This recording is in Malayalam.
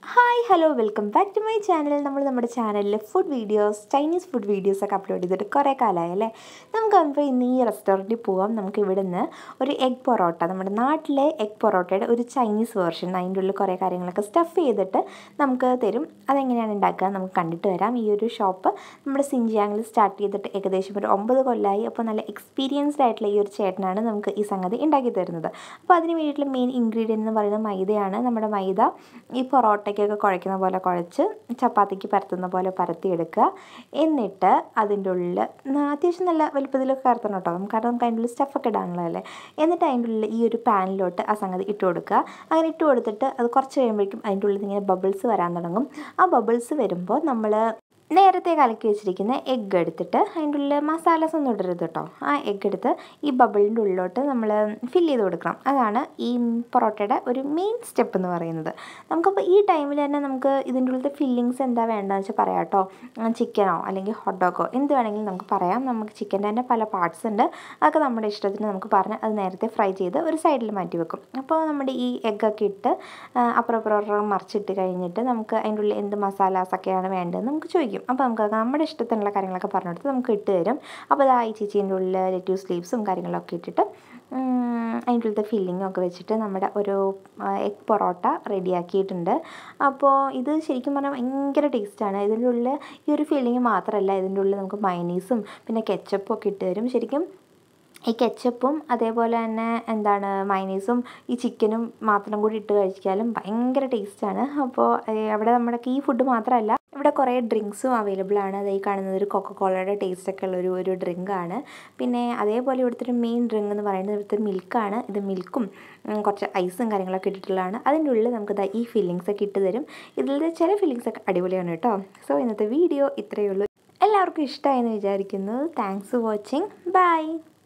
hi hello welcome back to my channel നമ്മൾ നമ്മുടെ ചാനലിൽ food videos Chinese food videos ഒക്കെ അപ്ലോഡ് ചെയ്തിട്ട് കുറേ കാലമായി അല്ലേ നമുക്ക് അപ്പോൾ ഇന്ന് ഈ റെസ്റ്റോറൻറ്റിൽ പോവാം നമുക്ക് ഇവിടെ നിന്ന് ഒരു എഗ് പൊറോട്ട നമ്മുടെ നാട്ടിലെ എഗ് പൊറോട്ടയുടെ ഒരു ചൈനീസ് വേർഷൻ അതിൻ്റെ ഉള്ളിൽ കുറേ കാര്യങ്ങളൊക്കെ സ്റ്റഫ് ചെയ്തിട്ട് നമുക്ക് തരും അതെങ്ങനെയാണ് ഉണ്ടാക്കുക നമുക്ക് കണ്ടിട്ട് വരാം ഈ ഒരു ഷോപ്പ് നമ്മുടെ സിൻജിയാങ്ങിൽ സ്റ്റാർട്ട് ചെയ്തിട്ട് ഏകദേശം ഒരു ഒമ്പത് കൊല്ലമായി അപ്പോൾ നല്ല എക്സ്പീരിയൻസ്ഡ് ആയിട്ടുള്ള ഈ ഒരു ചേട്ടനാണ് നമുക്ക് ഈ സംഗതി ഉണ്ടാക്കി തരുന്നത് അപ്പോൾ അതിന് വേണ്ടിയിട്ടുള്ള മെയിൻ ഇൻഗ്രീഡിയൻ്റ് എന്ന് പറയുന്നത് മൈദയാണ് നമ്മുടെ മൈദ ഈ പൊറോട്ടയ്ക്കൊക്കെ കുഴയ്ക്കുന്ന പോലെ കുഴച്ച് ചപ്പാത്തിക്ക് പരത്തുന്ന പോലെ പരത്തിയെടുക്കുക എന്നിട്ട് അതിൻ്റെ ഉള്ളിൽ അത്യാവശ്യം നല്ല വലുപ്പത്തിലൊക്കെ പരത്തണം കേട്ടോ നമുക്ക് കാരണം നമുക്ക് അതിൻ്റെ ഉള്ളിൽ സ്റ്റഫൊക്കെ ഇടാനുള്ളതല്ലേ എന്നിട്ട് അതിൻ്റെ ഉള്ളിൽ ഈ ഒരു പാനിലോട്ട് ആ സംഗതി ഇട്ട് കൊടുക്കുക അങ്ങനെ ഇട്ട് കൊടുത്തിട്ട് അത് കുറച്ച് കഴിയുമ്പോഴേക്കും അതിൻ്റെ ഉള്ളിൽ ഇങ്ങനെ ബബിൾസ് വരാൻ തുടങ്ങും ആ ബബിൾസ് വരുമ്പോൾ നമ്മൾ നേരത്തെ കലക്കി വെച്ചിരിക്കുന്ന എഗ്ഗ് എടുത്തിട്ട് അതിൻ്റെ ഉള്ളിൽ മസാലസ് ഒന്നും ഇടരുത് കേട്ടോ ആ എഗ്ഗ് എടുത്ത് ഈ ബബിളിൻ്റെ ഉള്ളിലോട്ട് നമ്മൾ ഫില്ല് ചെയ്ത് കൊടുക്കണം അതാണ് ഈ പൊറോട്ടയുടെ ഒരു മെയിൻ സ്റ്റെപ്പ് എന്ന് പറയുന്നത് നമുക്കപ്പോൾ ഈ ടൈമിൽ തന്നെ നമുക്ക് ഇതിൻ്റെ ഉള്ളിലത്തെ ഫില്ലിങ്സ് എന്താ വേണ്ടതെന്ന് വെച്ചാൽ പറയാം കേട്ടോ ചിക്കനോ അല്ലെങ്കിൽ ഹോട്ട് ഡോഗോ എന്ത് വേണമെങ്കിലും നമുക്ക് പറയാം നമുക്ക് ചിക്കൻ്റെ തന്നെ പല പാർട്സ് ഉണ്ട് അതൊക്കെ നമ്മുടെ ഇഷ്ടത്തിന് നമുക്ക് പറഞ്ഞ് അത് നേരത്തെ ഫ്രൈ ചെയ്ത് ഒരു സൈഡിൽ മാറ്റി വെക്കും അപ്പോൾ നമ്മുടെ ഈ എഗ്ഗൊക്കെ ഇട്ട് അപ്പുറം അപ്പുറം മറിച്ചിട്ട് കഴിഞ്ഞിട്ട് നമുക്ക് അതിൻ്റെ ഉള്ളിൽ എന്ത് മസാലാസൊക്കെയാണ് വേണ്ടതെന്ന് നമുക്ക് ചോദിക്കും അപ്പോൾ നമുക്ക് നമ്മുടെ ഇഷ്ടത്തിനുള്ള കാര്യങ്ങളൊക്കെ പറഞ്ഞു കൊടുത്ത് നമുക്ക് ഇട്ട് തരും അപ്പോൾ ഇതാ ഈ ചേച്ചീൻ്റെ ഉള്ളിൽ ലെറ്റ്യൂസ് ലീവ്സും കാര്യങ്ങളൊക്കെ ഇട്ടിട്ട് അതിൻ്റെ ഉള്ളിലത്തെ ഫില്ലിങ്ങും ഒക്കെ വെച്ചിട്ട് നമ്മുടെ ഒരു എഗ് പൊറോട്ട റെഡിയാക്കിയിട്ടുണ്ട് അപ്പോൾ ഇത് ശരിക്കും പറഞ്ഞാൽ ഭയങ്കര ടേസ്റ്റാണ് ഇതിൻ്റെ ഉള്ളിൽ ഈ ഒരു ഫില്ലിങ് മാത്രമല്ല ഇതിൻ്റെ ഉള്ളിൽ നമുക്ക് മൈനീസും പിന്നെ കെച്ചപ്പും ഒക്കെ ഇട്ട് തരും ശരിക്കും ഈ കെച്ചപ്പും അതേപോലെ തന്നെ എന്താണ് മൈനീസും ഈ ചിക്കനും മാത്രം കൂടി ഇട്ട് കഴിച്ചാലും ഭയങ്കര ടേസ്റ്റാണ് അപ്പോൾ അവിടെ നമ്മുടെ ഈ ഫുഡ് മാത്രമല്ല ഇവിടെ കുറേ ഡ്രിങ്ക്സും അവൈലബിൾ ആണ് അത് ഈ കാണുന്നത് ഒരു കൊക്കക്കോളയുടെ ടേസ്റ്റ് ഒക്കെ ഉള്ള ഒരു ഒരു ഡ്രിങ്കാണ് പിന്നെ അതേപോലെ ഇവിടുത്തെ ഒരു മെയിൻ ഡ്രിങ്ക് എന്ന് പറയുന്നത് ഇവിടുത്തെ മിൽക്കാണ് ഇത് മിൽക്കും കുറച്ച് ഐസും കാര്യങ്ങളൊക്കെ ഇട്ടിട്ടുള്ളതാണ് അതിൻ്റെ ഉള്ളിൽ നമുക്ക് ഈ ഫില്ലിങ്സ് ഒക്കെ ഇട്ട് തരും ഇതിലത്തെ ചില ഫില്ലിങ്സ് ഒക്കെ അടിപൊളിയാണ് കേട്ടോ സോ ഇന്നത്തെ വീഡിയോ ഇത്രയേ ഉള്ളൂ എല്ലാവർക്കും ഇഷ്ടമായെന്ന് വിചാരിക്കുന്നു താങ്ക്സ് ഫോർ വാച്ചിങ് ബൈ